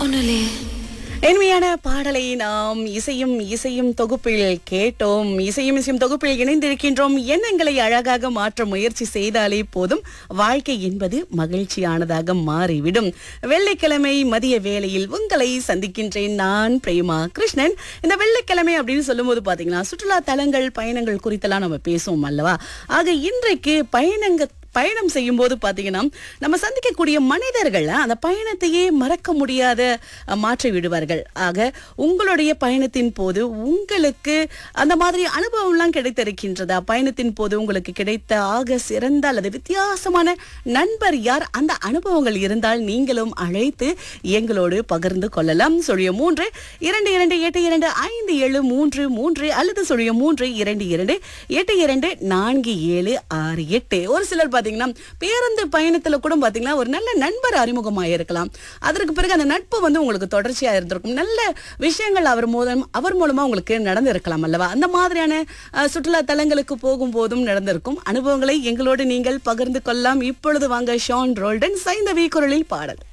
தோணலே இனிமையான பாடலை நாம் இசையும் இசையும் தொகுப்பில் கேட்டோம் இசையும் இசையும் தொகுப்பில் இணைந்திருக்கின்றோம் எண்ணங்களை அழகாக மாற்ற முயற்சி செய்தாலே போதும் வாழ்க்கை என்பது மகிழ்ச்சியானதாக மாறிவிடும் வெள்ளிக்கிழமை மதிய வேளையில் உங்களை சந்திக்கின்றேன் நான் பிரேமா கிருஷ்ணன் இந்த வெள்ளிக்கிழமை அப்படின்னு சொல்லும்போது பாத்தீங்கன்னா சுற்றுலா தலங்கள் பயணங்கள் குறித்தெல்லாம் நம்ம பேசுவோம் அல்லவா ஆக இன்றைக்கு பயணங்க பயணம் செய்யும் போது பாத்தீங்கன்னா நம்ம சந்திக்கக்கூடிய மனிதர்கள் அந்த பயணத்தையே மறக்க முடியாத அஹ், மாற்றி விடுவார்கள் ஆக உங்களுடைய பயணத்தின் போது உங்களுக்கு அந்த மாதிரி அனுபவம்லாம் கிடைத்திருக்கின்றதா பயணத்தின் போது உங்களுக்கு கிடைத்த ஆக சிறந்த அல்லது வித்தியாசமான நண்பர் யார் அந்த அனுபவங்கள் இருந்தால் நீங்களும் அழைத்து எங்களோடு பகிர்ந்து கொள்ளலாம் சொல்லிய மூன்று இரண்டு இரண்டு எட்டு இரண்டு ஐந்து ஏழு மூன்று மூன்று அல்லது சொல்லிய மூன்று இரண்டு இரண்டு எட்டு இரண்டு நான்கு ஏழு ஆறு எட்டு ஒரு சிலர் பாத்தீங்கன்னா பேருந்து பயணத்துல கூட பாத்தீங்கன்னா ஒரு நல்ல நண்பர் அறிமுகமாக இருக்கலாம் அதற்கு பிறகு அந்த நட்பு வந்து உங்களுக்கு தொடர்ச்சியா இருந்திருக்கும் நல்ல விஷயங்கள் அவர் மூலம் அவர் மூலமா உங்களுக்கு நடந்திருக்கலாம் அல்லவா அந்த மாதிரியான அஹ், சுற்றுலா தலங்களுக்கு போகும்போதும் நடந்திருக்கும் அனுபவங்களை எங்களோடு நீங்கள் பகிர்ந்து கொள்ளலாம் இப்பொழுது வாங்க ஷான் ரோல்டன் சைந்தவி குரலில் பாடல்